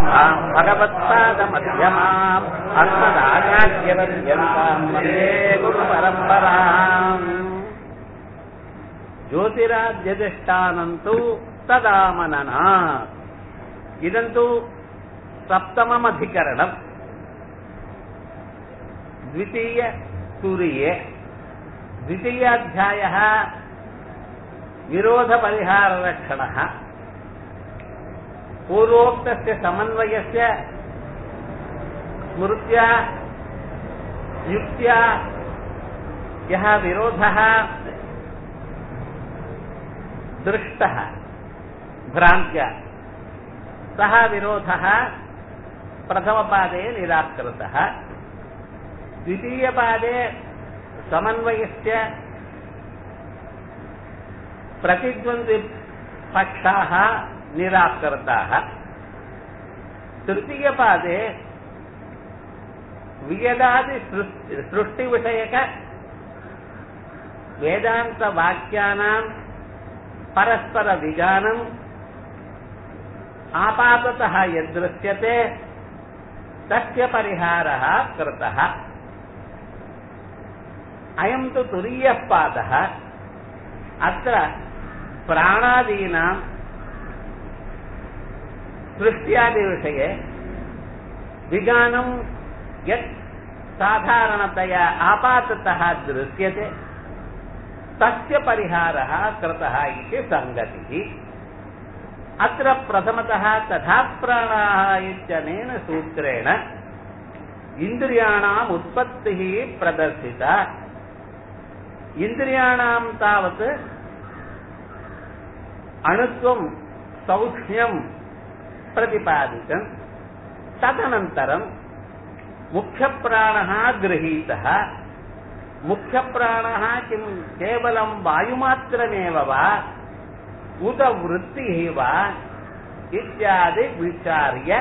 सदाशिवसमारम्भाम् भगवत्पादमध्यमाम् अस्मदाचार्यवर्यन्ताम् वन्दे गुरुपरम्पराम् ज्योतिराद्यदिष्टानन्तु तदा मनना इदन्तु सप्तममधिकरणम् द्वितीय सूर्ये द्वितीयाध्यायः विरोधपरिहारलक्षणः पूर्वोक्तस्य समन्वयस्य स्मृत्या युक्त्या यः विरोधः दृष्टः भ्रान्त्या सः विरोधः प्रथमपादे निराकृतः द्वितीयपादे समन्वयस्य प्रतिद्वन्द्विपक्षाः निराकृताः तृतीयपादे वियदादि सृष्टिविषयक वेदान्तवाक्यानां परस्परविजानम् आपाततः यद्दृश्यते तस्य परिहारः कृतः अयं तु तुरीयः पादः अत्र प्राणादीनां सृष्ट्यादिविषये विज्ञानं यत् साधारणतया आपाततः दृश्यते तस्य परिहारः कृतः इति सङ्गतिः अत्र प्रथमतः तथा प्राणाः इत्यनेन सूत्रेण इन्द्रियाणाम् उत्पत्तिः प्रदर्शिता इन्द्रियाणां तावत् अणुत्वं सौक्ष्म्यं प्रतिपादितं तदनन्तरं मुख्यप्राणः गृहीतः मुख्यप्राणः किं केवलं वायुमात्रमेव वा उत वृत्तिः वा इत्यादि विचार्य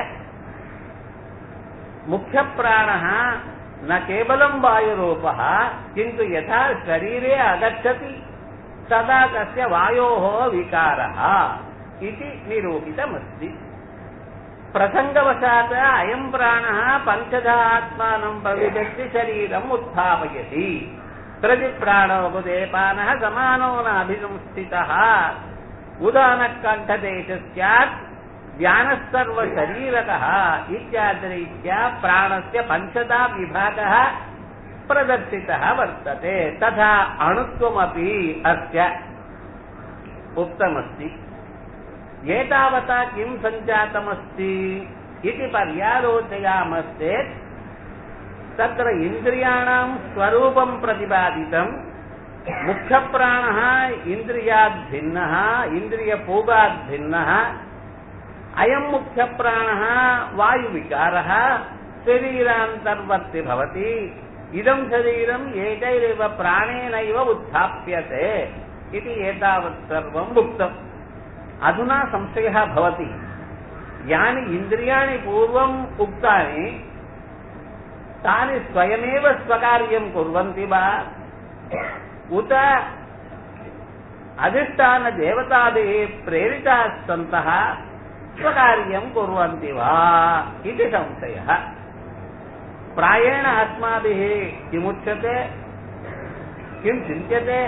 मुख्यप्राणः न केवलं वायुरूपः किन्तु यथा शरीरे आगच्छति तदा तस्य वायोः विकारः इति निरूपितमस्ति प्रसङ्गवशात् अयं प्राणः पञ्चधा आत्मानं प्रविभक्ति शरीरम् उत्थापयति प्रतिप्राणोपदेपानः समानो नाभिसंस्थितः उदानकण्ठदेशः स्यात् ज्ञानः सर्वशरीरकः इत्यादिरीत्या प्राणस्य पञ्चधा विभागः प्रदर्शितः वर्तते तथा अणुत्वमपि अस्य उक्तमस्ति एतावता किं सञ्जातमस्ति इति पर्यालोचयामश्चेत् तत्र इन्द्रियाणां स्वरूपं प्रतिपादितं मुख्यप्राणः इन्द्रियाद्भिन्नः इन्द्रियपूगाद्भिन्नः अयं मुख्यप्राणः वायुविकारः शरीरान्तर्वर्ति भवति इदं शरीरम् एकैरेव प्राणेनैव उत्थाप्यते इति एतावत् सर्वम् उक्तम् अधुना संशयः भवति यानि इन्द्रियाणि पूर्वम् उक्तानि तानि स्वयमेव स्वकार्यं कुर्वन्ति वा उत अधिष्ठानदेवताभिः प्रेरिताः सन्तः स्वकार्यं कुर्वन्ति वा इति संशयः प्रायेण अस्माभिः किमुच्यते किं चिन्त्यते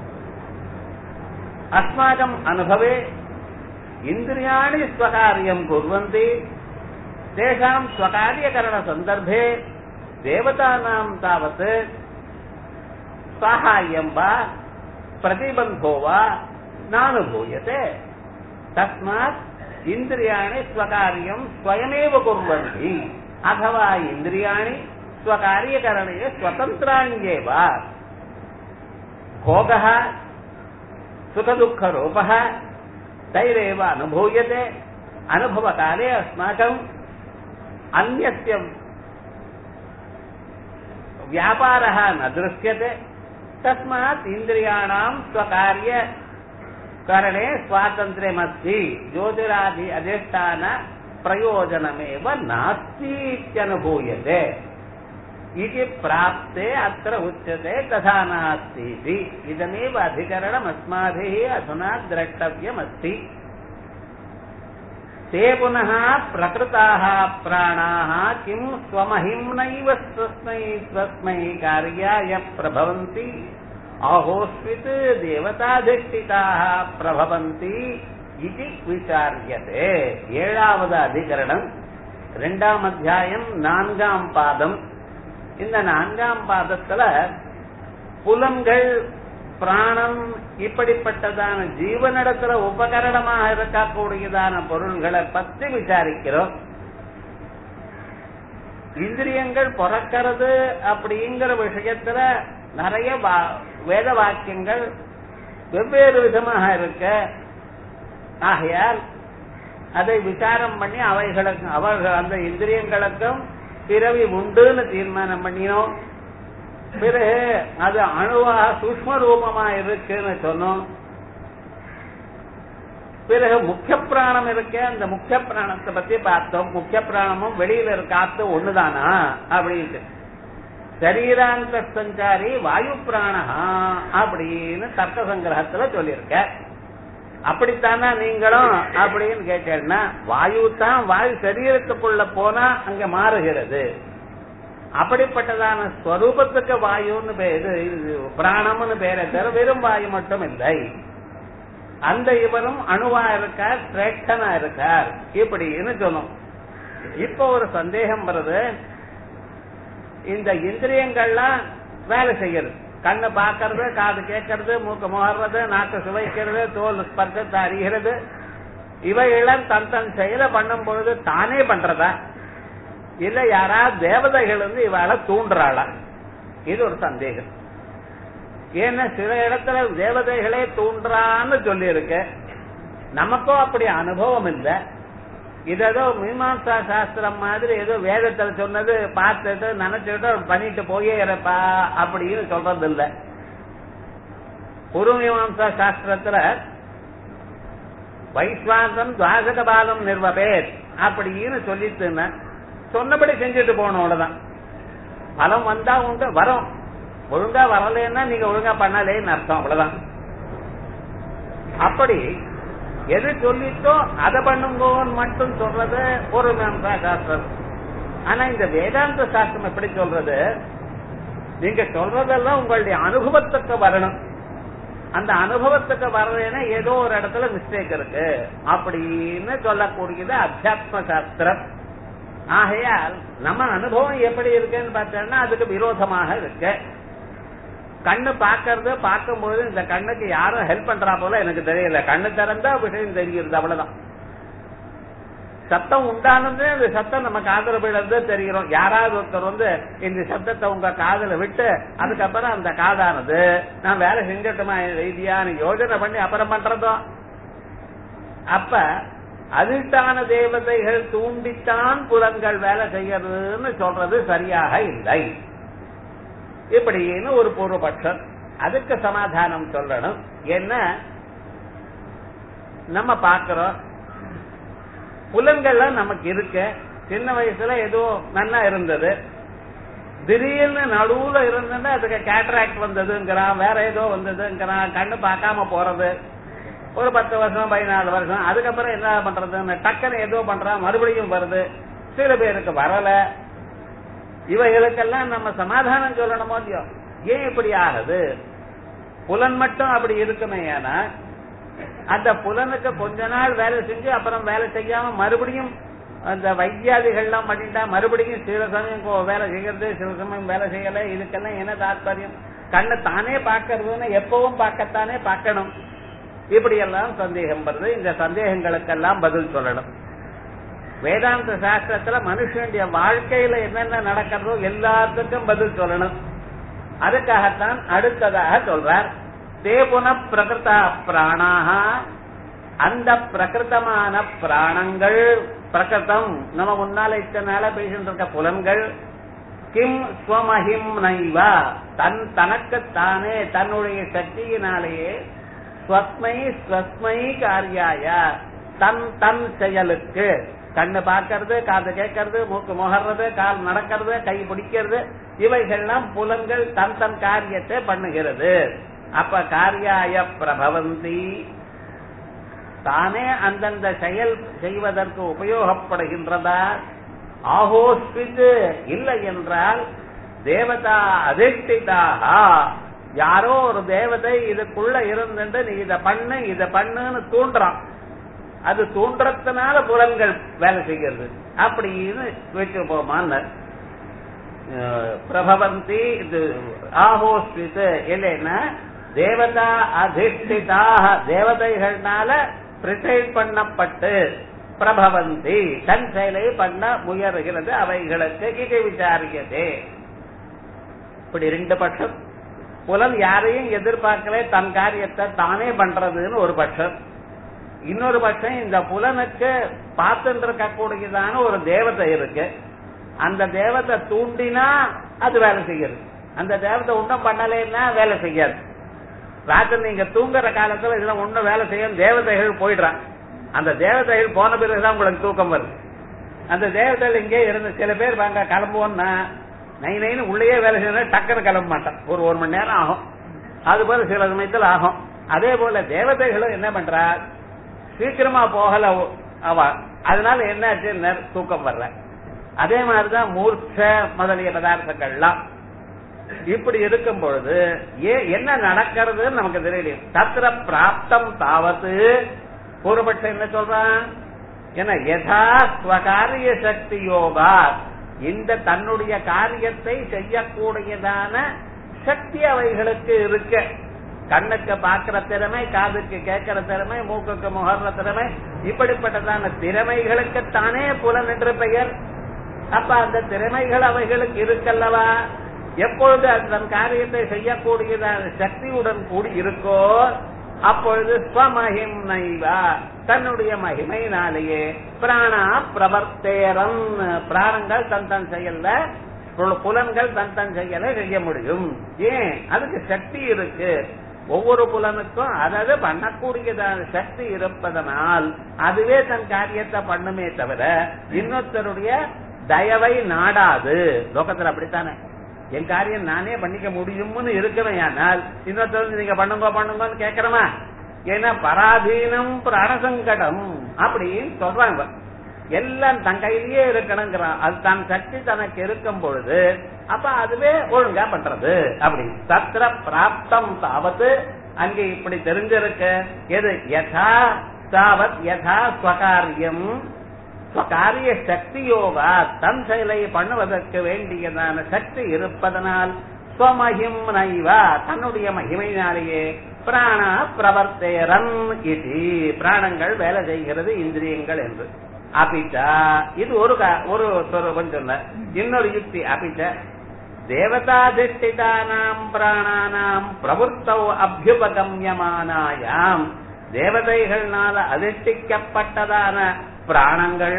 अस्माकम् अनुभवे इन्द्रियाणि स्वकार्यं कुर्वन्ति तेषां स्वकार्यकरणसन्दर्भे देवतानां तावत् साहाय्यं वा प्रतिबन्धो वा नानुभूयते तस्मात् इन्द्रियाणि स्वकार्यं स्वयमेव कुर्वन्ति अथवा इन्द्रियाणि स्वकार्यकरणे स्वतन्त्राण्येव भोगः सुखदुःखरूपः तैरेव अनुभूयते अनुभवकाले अस्माकम् अन्यस्य व्यापारः न दृश्यते तस्मात् इन्द्रियाणां स्वकार्यकरणे स्वातन्त्र्यमस्ति ज्योतिरादि अधिष्ठान प्रयोजनमेव नास्ति इत्यनुभूयते इति प्राप्ते अत्र उच्यते तथा नास्ति इति इदमेव अधिकरणम् अस्माभिः अधुना द्रष्टव्यमस्ति ते पुनः प्रकृताः प्राणाः किं स्वमहिम्नैव स्वस्मै स्वस्मै कार्याय प्रभवन्ति अहोस्वित् देवताधिष्ठिताः प्रभवन्ति इति विचार्यते ஏழாவது அதிகரணம் இரண்டாம் அத்தியாயம் நான்காம் பாதம் இந்த நான்காம் பாதத்துல புலன்கள் பிராணம் இப்படிப்பட்டதான ஜீவனிடத்துல உபகரணமாக இருக்கக்கூடியதான பொருள்களை பற்றி விசாரிக்கிறோம் இந்திரியங்கள் பிறக்கிறது அப்படிங்கிற விஷயத்துல நிறைய வேத வாக்கியங்கள் வெவ்வேறு விதமாக இருக்க ஆகையால் அதை விசாரம் பண்ணி அவைகளுக்கு அவர்கள் அந்த இந்திரியங்களுக்கும் பிறவி உண்டுன்னு தீர்மானம் பண்ணினோம் பிறகு அது அணுவாக சூக்ம ரூபமா இருக்குன்னு சொன்னோம் பிறகு முக்கிய பிராணம் இருக்க அந்த முக்கிய பிராணத்தை பத்தி பார்த்தோம் முக்கிய பிராணமும் வெளியில இருக்காத்து ஒண்ணுதானா அப்படின்ட்டு சரீராந்த சஞ்சாரி வாயு பிராணஹா அப்படின்னு தர்க்க சங்கிரகத்துல சொல்லியிருக்க அப்படித்தானா நீங்களும் அப்படின்னு கேட்டேன்னா வாயு தான் வாயு சரீரத்துக்குள்ள போனா அங்க மாறுகிறது அப்படிப்பட்டதான ஸ்வரூபத்துக்கு வாயுன்னு பேரு பிராணம்னு பேரை தவிர வெறும் வாயு மட்டும் இல்லை அந்த இவரும் அணுவா இருக்கார் சிரேஷ்டனா இருக்கார் இப்படின்னு சொல்லும் இப்ப ஒரு சந்தேகம் வருது இந்த இந்திரியங்கள்லாம் வேலை செய்யறது கண்ணு பாக்கிறது காது கேட்கறது மூக்கு முகர்றது நாக்கு சுவைக்கிறது தோல் ஸ்பர்சத்தை அறிகிறது இவையெல்லாம் தன் தன் செயலை பண்ணும் பொழுது தானே பண்றதா இல்ல யாராவது தேவதைகள் வந்து இவாள தூண்டுறாளா இது ஒரு சந்தேகம் ஏன்னா சில இடத்துல தேவதைகளே தூண்டுறான்னு சொல்லி இருக்கு நமக்கும் அப்படி அனுபவம் இல்லை இது ஏதோ மீமாசா சாஸ்திரம் மாதிரி ஏதோ வேதத்துல சொன்னது பார்த்துட்டு நினைச்சுட்டு பண்ணிட்டு போயே இருப்பா அப்படின்னு சொல்றது இல்ல பூர்வ மீமாசா சாஸ்திரத்துல வைஸ்வாசம் துவாசக பாதம் நிர்வபேத் அப்படின்னு சொல்லிட்டுன்னு சொன்னபடி செஞ்சுட்டு போகணும் அவ்வளவுதான் பலம் வந்தா உண்டு வரும் ஒழுங்கா வரலன்னா நீங்க ஒழுங்கா பண்ணலேன்னு அர்த்தம் அவ்வளவுதான் அப்படி எது சொல்லிட்டோ அதை பண்ணுங்கோன்னு மட்டும் சொல்றது ஒரு சாஸ்திரம் ஆனா இந்த வேதாந்த சாஸ்திரம் எப்படி சொல்றது நீங்க சொல்றதெல்லாம் உங்களுடைய அனுபவத்துக்கு வரணும் அந்த அனுபவத்துக்கு வரலன்னா ஏதோ ஒரு இடத்துல மிஸ்டேக் இருக்கு அப்படின்னு சொல்லக்கூடியது அத்தியாத்ம சாஸ்திரம் ஆகையால் நம்ம அனுபவம் எப்படி இருக்குன்னு பார்த்தோம்னா அதுக்கு விரோதமாக இருக்கு கண்ணு பாக்கிறது பார்க்கும்போது இந்த கண்ணுக்கு யாரும் ஹெல்ப் பண்றா போல எனக்கு தெரியல கண்ணு திறந்தா விஷயம் தெரிகிறது அவ்வளவுதான் சத்தம் உண்டானது அந்த சத்தம் நம்ம காதல விழுந்து தெரிகிறோம் யாராவது ஒருத்தர் வந்து இந்த சத்தத்தை உங்க காதல விட்டு அதுக்கப்புறம் அந்த காதானது நான் வேலை செஞ்சிட்டோமா ரீதியான யோஜனை பண்ணி அப்புறம் பண்றதோ அப்ப அதிர்ஷ்டான தேவதைகள் தூண்டித்தான் புலன்கள் வேலை செய்யறதுன்னு சொல்றது சரியாக இல்லை இப்படின்னு ஒரு பூர்வபட்சம் அதுக்கு சமாதானம் சொல்லணும் என்ன நம்ம பாக்கிறோம் புலன்கள்லாம் நமக்கு இருக்கு சின்ன வயசுல ஏதோ நன்னா இருந்தது திடீர்னு நடுவுல இருந்ததுன்னா அதுக்கு கேட்ராக்ட் வந்ததுங்கிறான் வேற ஏதோ வந்ததுங்கிறான் கண்ணு பார்க்காம போறது ஒரு பத்து வருஷம் பதினாலு வருஷம் அதுக்கப்புறம் என்ன பண்றதுன்னு டக்குன்னு ஏதோ பண்றான் மறுபடியும் வருது சில பேருக்கு வரல இவைகளுக்கெல்லாம் நம்ம சமாதானம் சொல்லணுமோ இல்லையோ ஏன் இப்படி ஆகுது புலன் மட்டும் அப்படி இருக்குமே ஏன்னா அந்த புலனுக்கு கொஞ்ச நாள் வேலை செஞ்சு அப்புறம் வேலை செய்யாம மறுபடியும் அந்த வைத்தியாதிகள்லாம் பண்ணிட்டா மறுபடியும் சில சமயம் வேலை செய்யறது சில சமயம் வேலை செய்யல இதுக்கெல்லாம் என்ன தாத்பரியம் கண்ணை தானே பார்க்கறதுன்னு எப்பவும் பார்க்கத்தானே பார்க்கணும் இப்படி எல்லாம் சந்தேகம் வருது இந்த சந்தேகங்களுக்கெல்லாம் பதில் சொல்லணும் வேதாந்த சாஸ்திரத்துல மனுஷனுடைய வாழ்க்கையில என்னென்ன நடக்கிறதோ எல்லாத்துக்கும் பதில் சொல்லணும் அதுக்காகத்தான் அடுத்ததாக சொல்றார் தேபுன பிரகிருதா பிராணாக அந்த பிரகிருத்தமான பிராணங்கள் பிரகிருத்தம் நம்ம முன்னால இத்தனை நாள பேசிட்டு இருக்க புலன்கள் கிம் ஸ்வமஹிம் நைவா தன் தனக்குத்தானே தன்னுடைய சக்தியினாலேயே ஸ்வஸ்மை ஸ்வஸ்மை காரியாய தன் தன் செயலுக்கு கண்ணு பார்க்கறது காது கேட்கறது மூக்கு முகர்றது கால் நடக்கிறது கை பிடிக்கிறது இவைகள்லாம் புலன்கள் தன் தன் காரியத்தை பண்ணுகிறது அப்ப காரியாய பிரபவந்தி தானே அந்தந்த செயல் செய்வதற்கு உபயோகப்படுகின்றதா ஆஹோஸ்பித்து இல்லை என்றால் தேவதா அதிஷ்டிதாக யாரோ ஒரு தேவதை இதுக்குள்ள இருந்துட்டு நீ இத பண்ணு இத பண்ணுன்னு தூண்டுறான் அது தூண்டுறதுனால புலன்கள் வேலை செய்கிறது அப்படின்னு வச்சுப்போமான்னு பிரபவந்தி இது ஆஹோஸ்பித்து இல்லைன்னா தேவதா அதிஷ்டிதாக தேவதைகள்னால பிரிசைட் பண்ணப்பட்டு பிரபவந்தி தன் செயலை பண்ண முயறுகிறது அவைகளுக்கு இது விசாரியதே இப்படி ரெண்டு பட்சம் புலன் யாரையும் எதிர்பார்க்கல தன் காரியத்தை தானே பண்றதுன்னு ஒரு பட்சம் இன்னொரு பட்சம் இந்த புலனுக்கு பார்த்துட்டு இருக்கக்கூடியதான ஒரு தேவதை இருக்கு அந்த தேவதை தூண்டினா அது வேலை செய்யுது அந்த தேவதை ஒன்றும் பண்ணலைன்னா வேலை செய்யாது ராத்திரி நீங்க தூங்குற காலத்துல இதெல்லாம் ஒண்ணும் வேலை செய்ய தேவதைகள் போயிடுறான் அந்த தேவதைகள் போன பிறகுதான் உங்களுக்கு தூக்கம் வருது அந்த தேவதைகள் இங்கே இருந்து சில பேர் வாங்க கிளம்புவோம்னா நை நைன்னு உள்ளேயே வேலை செய்யணும் டக்குன்னு கிளம்ப மாட்டான் ஒரு ஒரு மணி நேரம் ஆகும் அது போல சில சமயத்தில் ஆகும் அதே போல தேவதைகளும் என்ன பண்றா சீக்கிரமா போகல அவ அதனால என்ன தூக்கம் வர்ற அதே மாதிரிதான் மூர்ச்ச முதலிய பதார்த்தங்கள்லாம் இப்படி இருக்கும் பொழுது ஏ என்ன நடக்கிறதுன்னு நமக்கு தெரியல தத்திர பிராப்தம் தாவது பூர்வபட்சம் என்ன சொல்றான் என்ன யதா ஸ்வகாரிய சக்தி யோகா இந்த தன்னுடைய காரியத்தை செய்யக்கூடியதான சக்தி அவைகளுக்கு இருக்கு கண்ணுக்கு பார்க்கிற திறமை காதுக்கு கேட்கிற திறமை மூக்குக்கு முகர்ற திறமை இப்படிப்பட்டதான திறமைகளுக்கு தானே புலன் என்று பெயர் அப்ப அந்த திறமைகள் அவைகளுக்கு இருக்கல்லவா எப்பொழுது தன் காரியத்தை செய்யக்கூடியதான சக்தியுடன் கூடி இருக்கோ அப்பொழுது ஸ்வமகிம் நைவா தன்னுடைய மகிமையினாலேயே பிராணா பிரவர்த்தேரன் பிராணங்கள் தன் தன் செயல்ல புலன்கள் தன் தன் செயலை செய்ய முடியும் ஏன் அதுக்கு சக்தி இருக்கு ஒவ்வொரு புலனுக்கும் அதாவது பண்ணக்கூடியதான சக்தி இருப்பதனால் அதுவே தன் காரியத்தை பண்ணுமே தவிர இன்னொருத்தருடைய தயவை நாடாது லோகத்துல அப்படித்தானே என் காரியம் நானே பண்ணிக்க முடியும்னு இருக்கிறேன் ஆனால் இன்னொருத்தர் நீங்க பண்ணுங்க பண்ணுங்கன்னு கேட்கிறோமா ஏன்னா பராதீனம் பிராணசங்கடம் அப்படின்னு சொல்றாங்க எல்லாம் தன் கையிலேயே இருக்கணுங்கிறான் அது தன் சக்தி தனக்கு இருக்கும் பொழுது அப்ப அதுவே ஒழுங்கா பண்றது அப்படி தத்திர பிராப்தம் தாவது அங்கே இப்படி தெரிஞ்சிருக்க எது யதா தாவத் யதா ஸ்வகாரியம் காரிய சக்தியோகா தன் செயலை பண்ணுவதற்கு வேண்டியதான சக்தி இருப்பதனால் ஸ்வமகிம் நைவா தன்னுடைய மகிமையினாலேயே பிராணா பிரவர்த்தேரன் இது பிராணங்கள் வேலை செய்கிறது இந்திரியங்கள் என்று அபிச்சா இது ஒரு ஒரு சொருபம் சொன்ன இன்னொரு யுக்தி அபிச்ச தேவதாதிஷ்டிதானாம் பிராணானாம் பிரபுத்தௌ அபியுபகமியமானாயாம் தேவதைகள்னால அதிஷ்டிக்கப்பட்டதான பிராணங்கள்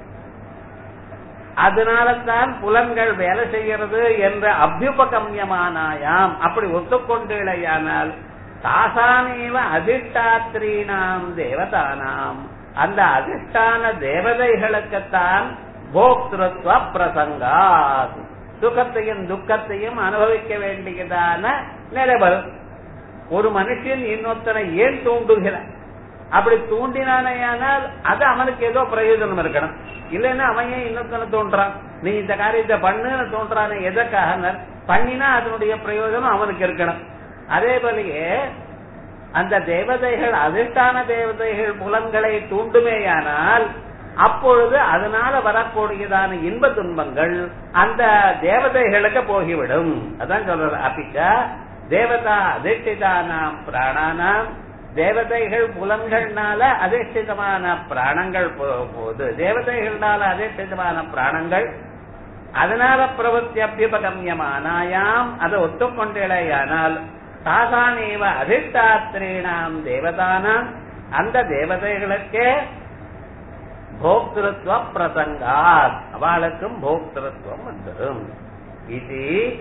அதனால்தான் புலன்கள் வேலை செய்கிறது என்ற அபியுபகமியமானாயாம் அப்படி ஒத்துக்கொண்டேயானால் தாசானேவ அதிஷ்டாத்திரீனாம் தேவதானாம் அந்த அதிஷ்டான தேவதைகளுக்குத்தான் போக்திருத்வ பிரசங்கா சுகத்தையும் துக்கத்தையும் அனுபவிக்க வேண்டியதான நிலைவரும் ஒரு மனுஷன் இன்னொருத்தனை ஏன் தூண்டுகிறான் அப்படி தூண்டினானேயானால் அது அவனுக்கு ஏதோ பிரயோஜனம் இருக்கணும் இல்லைன்னா அவன் ஏன் இன்னொருத்தனை தோன்றான் நீ இந்த காரியத்தை பண்ணுன்னு தோன்றானே எதற்காக பண்ணினா அதனுடைய பிரயோஜனம் அவனுக்கு இருக்கணும் அதே போலயே அந்த தேவதைகள் அதிர்ஷ்டான தேவதைகள் புலன்களை தூண்டுமேயானால் அப்பொழுது அதனால வரக்கூடியதான இன்ப துன்பங்கள் அந்த தேவதைகளுக்கு போகிவிடும் அதான் சொல்றது அப்பிச்சா தேவதா அதிஷ்டிதானாம் பிராணானாம் தேவதைகள் புலன்கள்னால அதிஷ்டிதமான பிராணங்கள் போது தேவதைகள்னால அதிஷ்டிதமான பிராணங்கள் அதனால பிரவൃத்தி அபியுபகமியமானாயாம் அதை ஒத்துக்கொண்டேயானால் சாதானேவ அதிஷ்டாத்திரீணாம் தேவதானாம் அந்த தேவதைகளுக்கே போக்திருத்துவ பிரசங்காத் அவளுக்கும் போக்திருத்துவம் வந்துடும் இது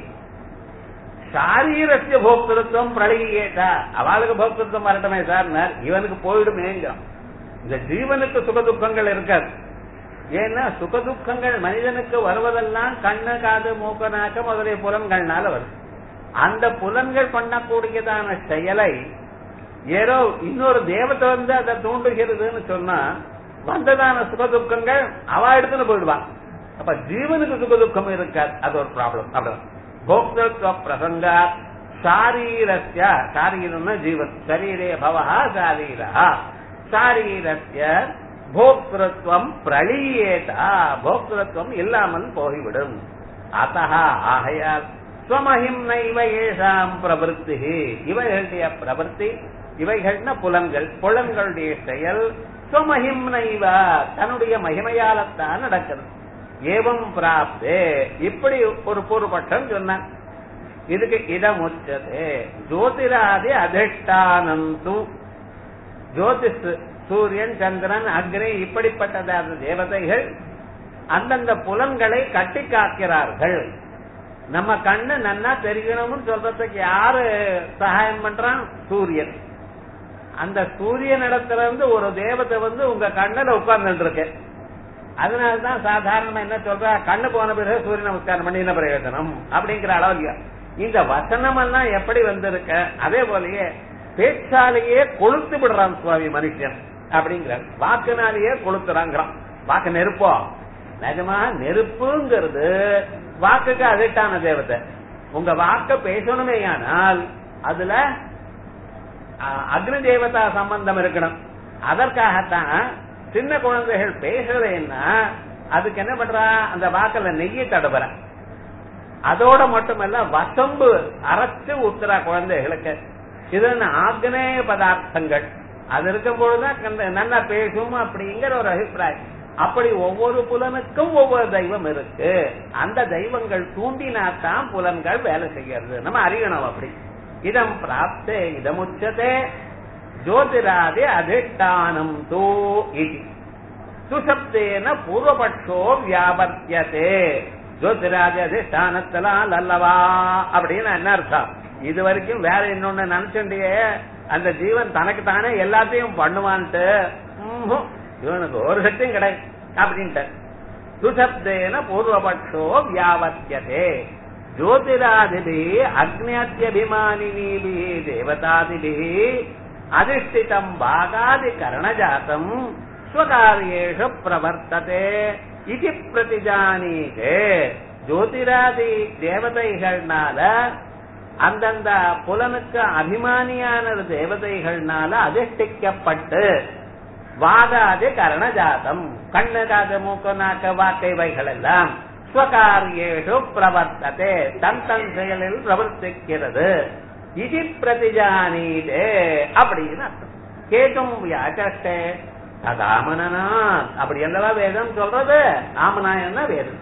சாரீரத்திய போக்திருத்துவம் பிரளிகேட்டா அவளுக்கு போக்திருத்துவம் வரட்டுமே சார் இவனுக்கு போயிடுமேங்கிறான் இந்த ஜீவனுக்கு சுகதுக்கங்கள் இருக்காது ஏன்னா சுகதுக்கங்கள் மனிதனுக்கு வருவதெல்லாம் கண்ணு காது மூக்க நாக்க முதலிய புலன்கள்னால வருது அந்த புலன்கள் பண்ணக்கூடியதான செயலை ஏதோ இன்னொரு தேவத்தை வந்து அதை தூண்டுகிறதுன்னு சொன்னா வந்ததான சுக துக்கங்கள் அவ எடுத்துன்னு போயிடுவா அப்ப ஜீவனுக்கு சுக துக்கம் இருக்காது அது ஒரு ப்ராப்ளம் அவ்வளவு போக்திருத்வ பிரசங்கா சாரீரஸ்ய சாரீரம்னா ஜீவன் சரீரே பவஹா சாரீரா சாரீரஸ்ய போக்திருத்வம் பிரளீயேதா போக்திருத்வம் இல்லாமல் போய்விடும் அத்தா ஆகையால் ஸ்வமஹிம் நைவ ஏஷாம் பிரவருத்தி இவைகளுடைய பிரவருத்தி இவைகள்னா புலன்கள் புலன்களுடைய செயல் ஸ்வமஹிம் நைவ தன்னுடைய மகிமையாலத்தான் நடக்குது ஏவம் பிராப்தே இப்படி ஒரு பூர்வபட்சம் சொன்னான் இதுக்கு இடம் உச்சது ஜோதிராதி அதிஷ்டானந்து ஜோதிஷ் சூரியன் சந்திரன் அக்னி இப்படிப்பட்டதான தேவதைகள் அந்தந்த புலன்களை கட்டி காக்கிறார்கள் நம்ம கண்ணு நன்னா தெரியணும்னு சொல்றதுக்கு யாரு சகாயம் பண்றான் சூரியன் அந்த சூரியன் இடத்துல இருந்து ஒரு தேவதை வந்து உங்க கண்ணுல உட்கார்ந்துட்டு இருக்கு அதனாலதான் சாதாரணமா என்ன சொல்றா கண்ணு போன பிறகு சூரிய நமஸ்காரம் பண்ணி என்ன பிரயோஜனம் அப்படிங்கிற அளவு இந்த வசனம் எல்லாம் எப்படி வந்திருக்க அதே போலயே பேச்சாலேயே கொளுத்து விடுறான் சுவாமி மனுஷன் அப்படிங்கிற வாக்குனாலேயே கொளுத்துறாங்கிறான் வாக்கு நெருப்போ நிஜமா நெருப்புங்கிறது வாக்குக்கு அதிட்டான தேவதை உங்க வாக்க பேசணுமே ஆனால் அதுல அக்னி தேவதா சம்பந்தம் இருக்கணும் அதற்காகத்தான் சின்ன குழந்தைகள் பேசலைன்னா அதுக்கு என்ன பண்றா அந்த வாக்குல நெய்யை தடவுற அதோட மட்டுமல்ல வசம்பு அரைச்சு ஊத்துறா குழந்தைகளுக்கு இது ஆக்னேய பதார்த்தங்கள் அது இருக்கும் பொழுதுதான் நல்லா பேசும் அப்படிங்கிற ஒரு அபிப்பிராயம் அப்படி ஒவ்வொரு புலனுக்கும் ஒவ்வொரு தெய்வம் இருக்கு அந்த தெய்வங்கள் தூண்டினாத்தான் புலன்கள் வேலை செய்யறது நம்ம அறியணும் அப்படி இதம் பிராப்தே இதமுச்சதே ஜோதிராதி அதிஷ்டானம் தூ இது சுசப்தேன பூர்வபட்சோ வியாபர்த்தியதே ஜோதிராதி அதிஷ்டானத்தலாம் அல்லவா அப்படின்னு என்ன அர்த்தம் இது வரைக்கும் வேற இன்னொன்னு நினைச்சுண்டியே அந்த ஜீவன் தனக்கு தானே எல்லாத்தையும் பண்ணுவான்ட்டு இவனுக்கு ஒரு சக்தியும் கிடையாது அப்படின்ட்டு சுசப்தேன பூர்வபட்சோ வியாவத்தியதே ஜோதிராதிபி அக்னியபிமானினி தேவதாதிபி அதிஷ்டிதம் பாகாதி கரணஜாத்தம் ஸ்வகாரியேஷு பிரவர்த்ததே இது பிரதிஜானீகே ஜோதிராதி தேவதைகள்னால அந்தந்த புலனுக்கு அபிமானியான தேவதைகள்னால அதிஷ்டிக்கப்பட்டு வாதாதி கரணஜாதம் கண்ணு காது மூக்கு நாக்கு வாக்கை வைகள் எல்லாம் ஸ்வகாரியேஷு பிரவர்த்ததே தன் தன் செயலில் பிரவர்த்திக்கிறது இது பிரதிஜானீதே அப்படின்னு அர்த்தம் கேட்கும் வியாச்சே ததாமனா அப்படி அல்லவா வேதம் சொல்றது ஆமனாயன்னா வேதம்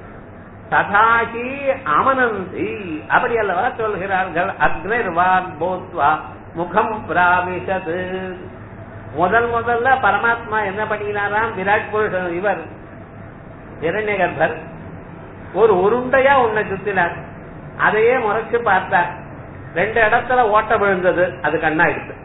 ததாகி அமனந்தி அப்படி அல்லவா சொல்கிறார்கள் அக்னிர்வாக் போத்வா முகம் பிராவிசது முதல் முதல்ல பரமாத்மா என்ன பண்ணினாராம் விராட் புருஷன் இவர் இரண்யகர்பர் ஒரு உருண்டையா உன்னை சுத்தினார் அதையே முறைச்சு பார்த்தார் ரெண்டு இடத்துல ஓட்ட விழுந்தது அது கண்ணாயிடுச்சு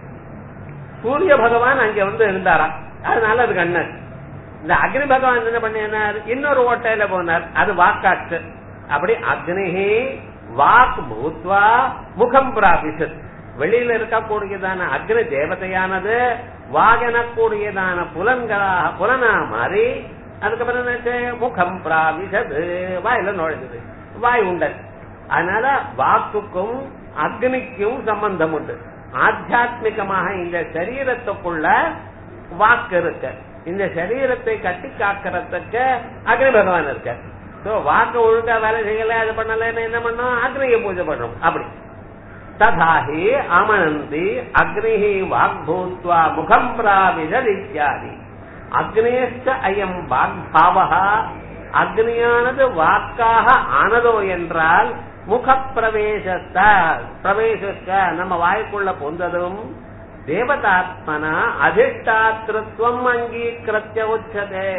சூரிய பகவான் அங்க வந்து இருந்தாராம் அதனால அது கண்ணாச்சு இந்த அக்னி பகவான் என்ன பண்ணினார் இன்னொரு ஓட்டையில போனார் அது வாக்காச்சு அப்படி அக்னிஹி வாக் பூத்வா முகம் பிராபிசத் வெளியில இருக்கக்கூடியதான அக்னி தேவதையானது வாகனக்கூடியதான புலன்களாக புலனா மாறி அதுக்கப்புறம் என்னாச்சு முகம் பிராபிசது வாயில நுழைஞ்சது வாய் உண்டல் அதனால வாக்குக்கும் அக்னிக்கும் சம்பந்தம் உண்டு ஆத்தியாத்மிகமாக இந்த சரீரத்துக்குள்ள வாக்கு இருக்கு இந்த சரீரத்தை கட்டி காக்கிறதுக்கு அக்னி பகவான் இருக்க சோ வாக்கு ஒழுங்கா வேலை செய்யல அது பண்ணலன்னு என்ன பண்ணோம் அக்னியை பூஜை பண்ணோம் அப்படி ததாஹி அமனந்தி அக்னிஹி வாக்பூத்வா முகம் பிராபிதல் இத்தியாதி அக்னேஷ்ட அயம் வாக்பாவா அக்னியானது வாக்காக ஆனதோ என்றால் முக பிரவேசத்த பிரவேசத்த நம்ம வாய்க்குள்ள பொந்ததும் தேவதாத்மனா அதிஷ்டாத்திருத்துவம் அங்கீகிருத்திய உச்சதே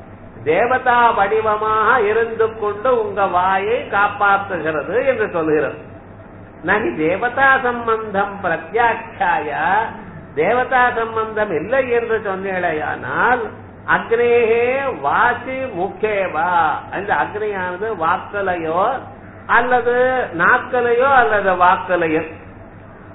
தேவதா வடிவமாக இருந்து கொண்டு உங்க வாயை காப்பாற்றுகிறது என்று சொல்கிறது நகி தேவதா சம்பந்தம் பிரத்யாட்சாய தேவதா சம்பந்தம் இல்லை என்று சொன்னேடையானால் அக்னேகே வாசி முக்கேவா அந்த அக்னியானது வாக்கலையோ அல்லது நாக்கலையோ அல்லது வாக்கலையோ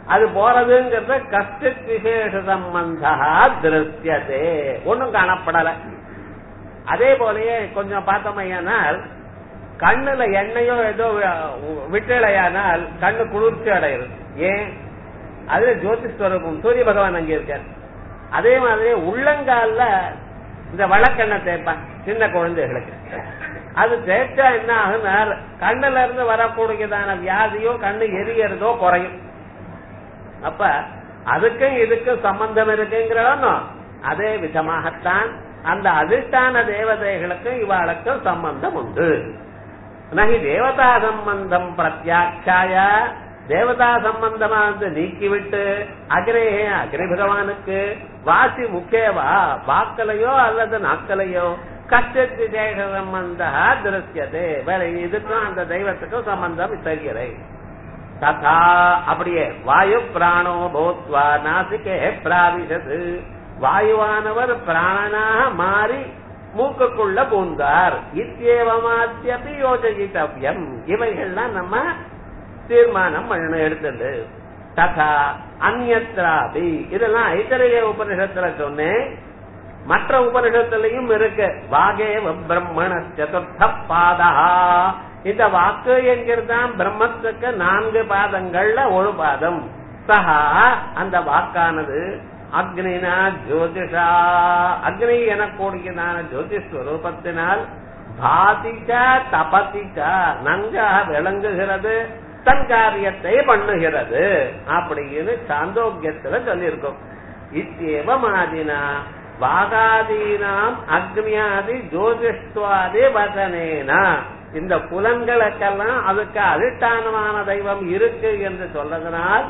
அது போறதுங்கிறத கஷ்டித் விசேஷ சம்பந்தா திருஷ்யதே ஒண்ணும் காணப்படல அதே போலயே கொஞ்சம் பார்த்தோமையானால் கண்ணுல எண்ணெயோ ஏதோ விட்டலையானால் கண்ணு குளிர்ச்சி அடையுது ஏன் அதுல ஜோதிஸ்வரூபம் சூரிய பகவான் அங்க இருக்கார் அதே மாதிரி உள்ளங்கால்ல இந்த வழக்கெண்ணை தேய்ப்பான் சின்ன குழந்தைகளுக்கு அது தேய்ச்சா என்ன ஆகுனா கண்ணுல இருந்து வரக்கூடியதான வியாதியோ கண்ணு எரியறதோ குறையும் அப்ப அதுக்கும் இதுக்கும் சம்பந்தம் இருக்குங்கிறோம் அதே விதமாகத்தான் அந்த அதிஷ்டான தேவதைகளுக்கும் இவாளுக்கும் சம்பந்தம் உண்டு நகி தேவதா சம்பந்தம் பிரத்யாட்சாய தேவதா சம்பந்தமானது நீக்கிவிட்டு அக்ரே அக்னி பகவானுக்கு வாசி முக்கியவா வாக்கலையோ அல்லது நாக்கலையோ கஷ்டத்து விசேஷ சம்பந்த திருஷ்யதே வேற இதுக்கும் அந்த தெய்வத்துக்கும் சம்பந்தம் தெரிகிறே ததா அப்படியே வாயு பிராணோ போத்வா நாசிகே பிராவிசது வாயுவானவர் பிராணனாக மாறி மூக்குக்குள்ள பூந்தார் இத்தியேவமாத்தியபி யோஜயித்தவ்யம் இவைகள்லாம் நம்ம தீர்மானம் பண்ணணும் எடுத்தது ததா அந்நத்ராபி இதெல்லாம் ஐத்தரைய உபனிஷத்துல சொன்னேன் மற்ற உபனிஷத்துலயும் இருக்கு வாகேவ பிரம்மண சதுர்த்த பாதா இந்த வாக்கு என்கிறதான் பிரம்மத்துக்கு நான்கு பாதங்கள்ல ஒரு பாதம் சஹா அந்த வாக்கானது அக்னினா ஜோதிஷா அக்னி எனக்கூடியதான ஜோதிஷ் ஸ்வரூபத்தினால் பாதிச்சா தபதிச்சா நன்காக விளங்குகிறது தன் காரியத்தை பண்ணுகிறது அப்படின்னு சாந்தோக்கியத்துல சொல்லியிருக்கோம் இத்தேவமாதினா வாகாதீனாம் அக்னியாதி ஜோதிஷ்வாதி வதனேனா இந்த புலன்களுக்கெல்லாம் அதுக்கு அதிஷ்டானமான தெய்வம் இருக்கு என்று சொல்றதனால்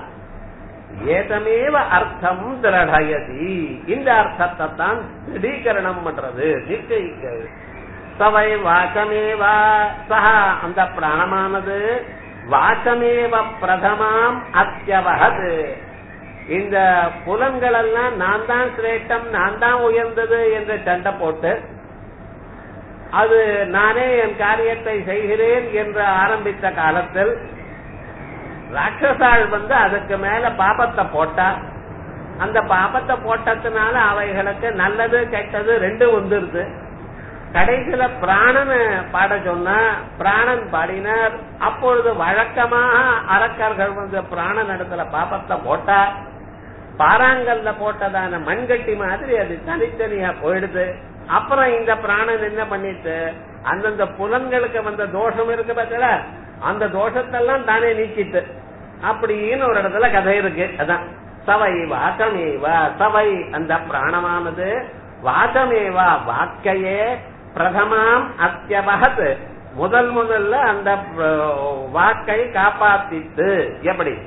ஏதமேவ அர்த்தம் திரடயதி இந்த அர்த்தத்தை தான் திடீகரணம் பண்றது நிச்சயிக்கிறது சவை வாசமேவா சஹா அந்த பிராணமானது வாசமேவ பிரதமாம் அத்தியவகது இந்த புலன்கள் எல்லாம் நான் தான் சிரேஷ்டம் நான் தான் உயர்ந்தது என்று சண்டை போட்டு அது நானே என் காரியத்தை செய்கிறேன் என்று ஆரம்பித்த காலத்தில் ராட்சசாள் வந்து அதுக்கு மேல பாபத்தை போட்டா அந்த பாபத்தை போட்டதுனால அவைகளுக்கு நல்லது கெட்டது ரெண்டும் வந்துருது கடைசியில பிராணனை பாட சொன்னா பிராணன் பாடினார் அப்பொழுது வழக்கமாக அரக்கர்கள் வந்து பிராணன் இடத்துல பாபத்தை போட்டா பாறாங்கல்ல போட்டதான மண்கட்டி மாதிரி அது தனித்தனியா போயிடுது அப்புறம் இந்த பிராணன் என்ன பண்ணிட்டு அந்தந்த புலன்களுக்கு வந்த தோஷம் இருக்கு பார்த்தல அந்த தோஷத்தெல்லாம் தானே நீக்கிட்டு அப்படின்னு ஒரு இடத்துல கதை இருக்கு அதான் சவை வாசமேவா சவை அந்த பிராணமானது வாசமேவா வாக்கையே பிரதமாம் அத்தியபகத் முதல் முதல்ல அந்த வாக்கை காப்பாத்திட்டு எப்படி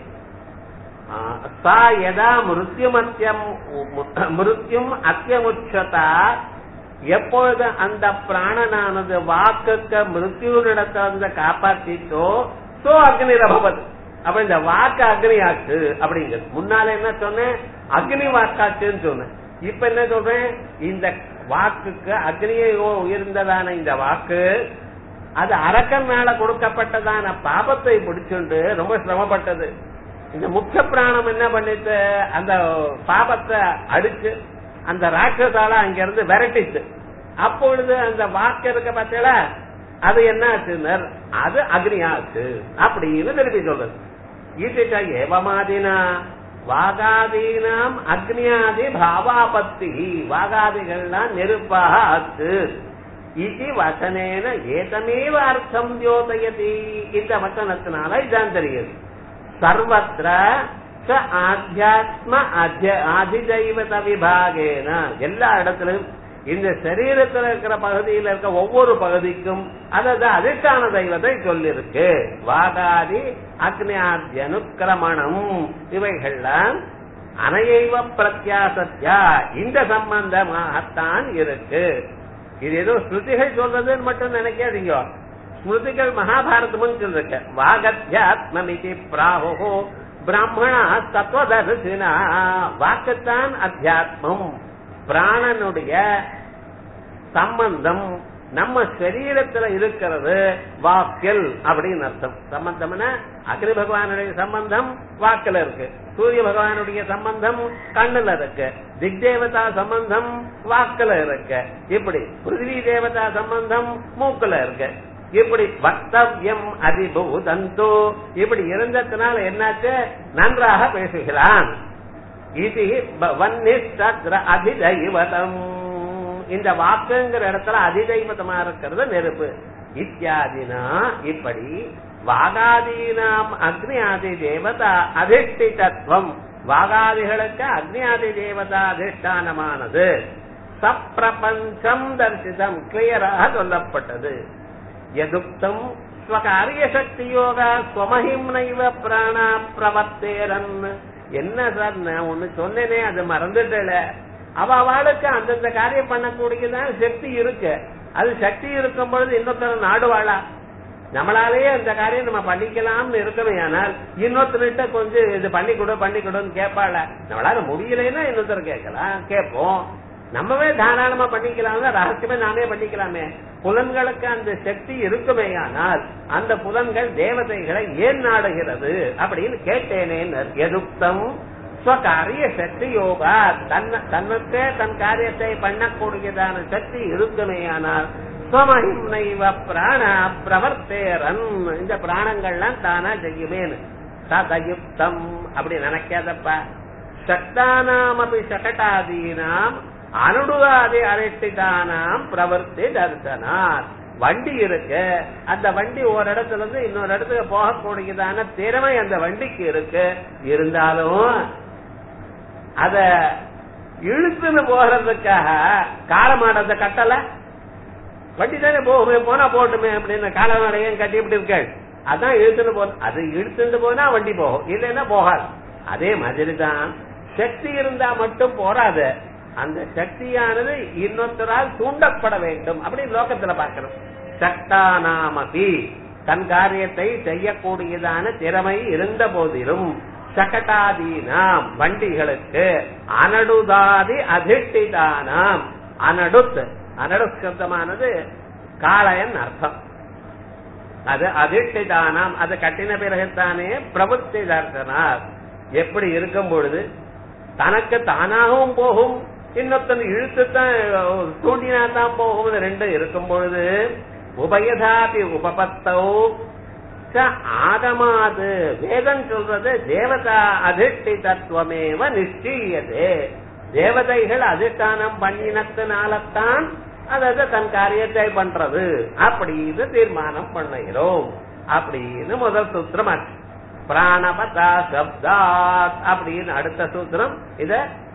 சா எதா மிருத்யுமத்தியம் மிருத்யும் அத்தியமுச்சதா எப்பொழுது அந்த பிராணனானது வாக்குக்கு மிருத்யுனிடத்தை வந்து காப்பாத்திட்டோ சோ அக்னி ரபவது அப்ப இந்த வாக்கு அக்னி ஆச்சு அப்படிங்கிறது முன்னால என்ன சொன்னேன் அக்னி வாக்காச்சுன்னு சொன்னேன் இப்ப என்ன சொல்றேன் இந்த வாக்குக்கு அக்னியை உயர்ந்ததான இந்த வாக்கு அது அரக்கன் மேல கொடுக்கப்பட்டதான பாபத்தை பிடிச்சுண்டு ரொம்ப சிரமப்பட்டது இந்த முக்கிய பிராணம் என்ன பண்ணிட்டு அந்த பாபத்தை அடிச்சு அந்த ராட்சசால அங்க இருந்து விரட்டிச்சு அப்பொழுது அந்த வாக்கு இருக்க பார்த்தீங்களா அது என்ன ஆச்சுனர் அது அக்னி ஆச்சு அப்படின்னு திருப்பி சொல்றது ஈட்டிட்ட ஏவமாதினா வாகாதீனாம் அக்னியாதி பாவாபத்தி வாகாதிகள்லாம் நெருப்பாக ஆச்சு இது வசனேன ஏதமேவ அர்த்தம் தியோதயதி இந்த வசனத்தினால இதான் தெரியுது சர்வத்திர ஆத்தியாத்ம ஆதிதெய்வத விபாகேன எல்லா இடத்திலும் இந்த சரீரத்தில் இருக்கிற பகுதியில் இருக்க ஒவ்வொரு பகுதிக்கும் அதாவது அதிஷ்டான தெய்வத்தை சொல்லிருக்கு வாகாதி அக்னியாதி அனுக்கிரமணம் இவைகள்லாம் அனையைவ பிரத்யாசத்யா இந்த சம்பந்தமாகத்தான் இருக்கு இது ஏதோ ஸ்ருதிகள் சொல்றதுன்னு மட்டும் நினைக்காதீங்க ஸ்மிருதிகள் மகாபாரதமும் சொல்லிருக்க வாகத்யாத்மமிதி பிராஹோ பிராமணா தத்துவதர்சினா வாக்குத்தான் அத்தியாத்மம் பிராணனுடைய சம்பந்தம் நம்ம சரீரத்துல இருக்கிறது வாக்கில் அப்படின்னு அர்த்தம் சம்பந்தம்னா அக்னி பகவானுடைய சம்பந்தம் வாக்குல இருக்கு சூரிய பகவானுடைய சம்பந்தம் கண்ணுல இருக்கு திக் தேவதா சம்பந்தம் வாக்குல இருக்கு இப்படி பிருத்திவி தேவதா சம்பந்தம் மூக்குல இருக்கு இப்படி வக்தவ்யம் அதிபூதந்தோ இப்படி இருந்ததுனால என்னாச்சு நன்றாக பேசுகிறான் இது வன்னிஷ்ட அதிதைவதம் இந்த வாக்குங்கிற இடத்துல அதிதைவதமா இருக்கிறது நெருப்பு இத்தியாதினா இப்படி வாகாதீனாம் அக்னி ஆதி தேவதா அதிஷ்டிதத்துவம் வாகாதிகளுக்கு அக்னி ஆதி தேவதா அதிஷ்டானமானது சப்பிரபஞ்சம் தரிசிதம் கிளியராக சொல்லப்பட்டது எதுக்தம் ஸ்வகாரிய சக்தி யோகா ஸ்வமஹிம்னைவ பிராணா பிரவர்த்தேரன் என்ன சார் நான் ஒண்ணு சொன்னேனே அது மறந்துட்டல அவ அவளுக்கு அந்தந்த காரியம் பண்ணக்கூடியதான் சக்தி இருக்கு அது சக்தி இருக்கும் பொழுது இன்னொருத்தர் நாடுவாளா நம்மளாலேயே அந்த காரியம் நம்ம பண்ணிக்கலாம்னு இருக்கவே ஆனால் இன்னொருத்தர்கிட்ட கொஞ்சம் இது பண்ணி கொடு பண்ணி கொடுன்னு கேட்பாள நம்மளால முடியலைன்னா இன்னொருத்தர் கேட்கலாம் கேட்போம் நம்மவே தாராளமா பண்ணிக்கலாம் ரகசியமே நாமே பண்ணிக்கலாமே புலன்களுக்கு அந்த சக்தி இருக்குமே ஆனால் அந்த புலன்கள் தேவதைகளை ஏன் நாடுகிறது அப்படின்னு கேட்டேனே எதுக்தம் ஸ்வகாரிய சக்தி யோகா தன்ன தன்னுக்கே தன் காரியத்தை பண்ணக்கூடியதான சக்தி இருக்குமே ஆனால் ஸ்வமஹிம்னைவ பிராண பிரவர்த்தேரன் இந்த பிராணங்கள்லாம் தானா செய்யுமேனு சதயுக்தம் அப்படி நினைக்காதப்பா சக்தானாம் அப்படி சகட்டாதீனாம் அனுடுவாதி அரட்டிதானாம் பிரவர்த்தி தர்சனார் வண்டி இருக்கு அந்த வண்டி ஒரு இடத்துல இருந்து இன்னொரு இடத்துக்கு போகக்கூடியதான திறமை அந்த வண்டிக்கு இருக்கு இருந்தாலும் அத இழுத்துன்னு போகிறதுக்காக காலமாடத்தை கட்டல வண்டி தானே போகுமே போனா போட்டுமே அப்படின்னு காலமாடையும் கட்டி இப்படி இருக்க அதான் இழுத்துட்டு போ அது இழுத்துட்டு போனா வண்டி போகும் இல்லைன்னா போகாது அதே மாதிரி தான் சக்தி இருந்தா மட்டும் போறாது அந்த சக்தியானது இன்னொருத்தரால் தூண்டப்பட வேண்டும் அப்படின்னு லோகத்துல பார்க்கணும் சக்தானாமபி தன் காரியத்தை செய்யக்கூடியதான திறமை இருந்த போதிலும் சகட்டாதீனாம் வண்டிகளுக்கு அனடுதாதி அதிஷ்டிதானாம் அனடுத் அனடுஸ்கந்தமானது காளையன் அர்த்தம் அது அதிஷ்டிதானாம் அது கட்டின பிறகுத்தானே பிரபுத்தி தர்சனார் எப்படி இருக்கும் பொழுது தனக்கு தானாகவும் போகும் இன்னொருத்தன் இழுத்துத்தான் தூண்டினா தான் போகும் ரெண்டும் இருக்கும் பொழுது உபயதாபி உபபத்தோ ஆகமாது வேதம் சொல்றது தேவதா அதிஷ்டி தத்துவமேவ நிச்சயதே தேவதைகள் அதிஷ்டானம் பண்ணினத்தினால்தான் அதாவது தன் காரியத்தை பண்றது அப்படின்னு தீர்மானம் பண்ணுகிறோம் அப்படின்னு முதல் சூத்திரமாச்சு பிராணபதா சப்தாத் அப்படின்னு அடுத்த சூத்திரம் இத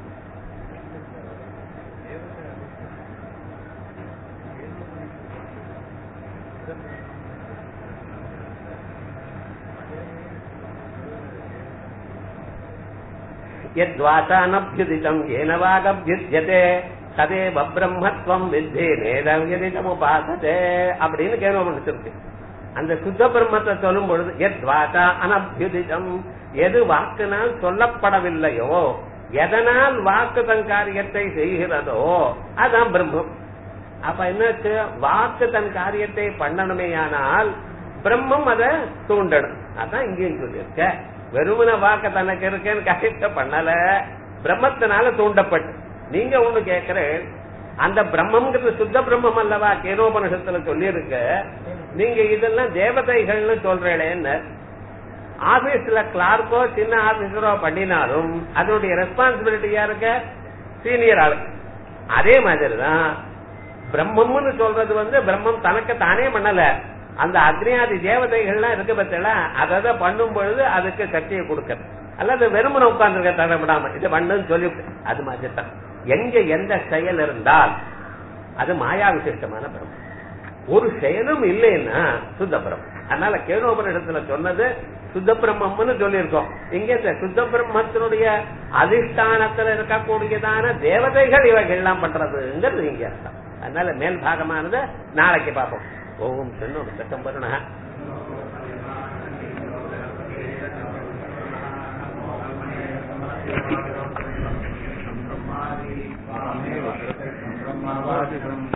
யத்வாசானபியுதிதம் ஏன வாகபியுத்தியதே ததேவ பிரம்மத்வம் வித்தி நேதம் உபாசதே அப்படின்னு கேள்வி முடிச்சிருக்கு அந்த சுத்த பிரம்மத்தை சொல்லும் பொழுது எத் வாசா அனபியுதிதம் எது வாக்குனால் சொல்லப்படவில்லையோ எதனால் வாக்கு தன் காரியத்தை செய்கிறதோ அதான் பிரம்மம் அப்ப என்னாச்சு வாக்கு தன் காரியத்தை பண்ணணுமேயானால் பிரம்மம் அதை தூண்டணும் அதான் இங்கேயும் சொல்லியிருக்க வெறுமன வாக்க தனக்கு இருக்கேன்னு காரியத்தை பண்ணல பிரம்மத்தினால தூண்டப்பட்டு நீங்க ஒண்ணு கேக்குறேன் அந்த பிரம்மங்கிறது சுத்த பிரம்மம் அல்லவா கேனோபனிஷத்துல சொல்லி இருக்க நீங்க இதெல்லாம் தேவதைகள்னு சொல்றேன்னு ஆபீஸ்ல கிளார்க்கோ சின்ன ஆபீசரோ பண்ணினாலும் அதனுடைய ரெஸ்பான்சிபிலிட்டி யாருக்க சீனியர் ஆளுக்கு அதே மாதிரிதான் பிரம்மம்னு சொல்றது வந்து பிரம்மம் தனக்கு தானே பண்ணல அந்த அக்னியாதி தேவதைகள்லாம் இருக்கு பத்தில அதை பண்ணும் பொழுது அதுக்கு சக்தியை கொடுக்கறது அல்லது வெறுமனை உட்கார்ந்து தரப்படாம இதை பண்ணுன்னு சொல்லி அது மாதிரி தான் எங்க எந்த செயல் இருந்தால் அது மாயா விசிஷ்டமான பிரம்மம் ஒரு செயலும் இல்லைன்னா சுத்த பிரம்மம் அதனால கேனோபனிடத்துல சொன்னது சுத்த பிரம்மம்னு சொல்லியிருக்கோம் இங்க இந்த சுத்த பிரம்மத்தினுடைய அதிஷ்டானத்துல இருக்கக்கூடியதான தேவதைகள் இவைகள் எல்லாம் பண்றதுங்கிறது இங்க அர்த்தம் அதனால மேல் பாகமானது நாளைக்கு பார்ப்போம் ஓம் சென்னோடு சட்டம் வருண ब्रह्मावादिकम्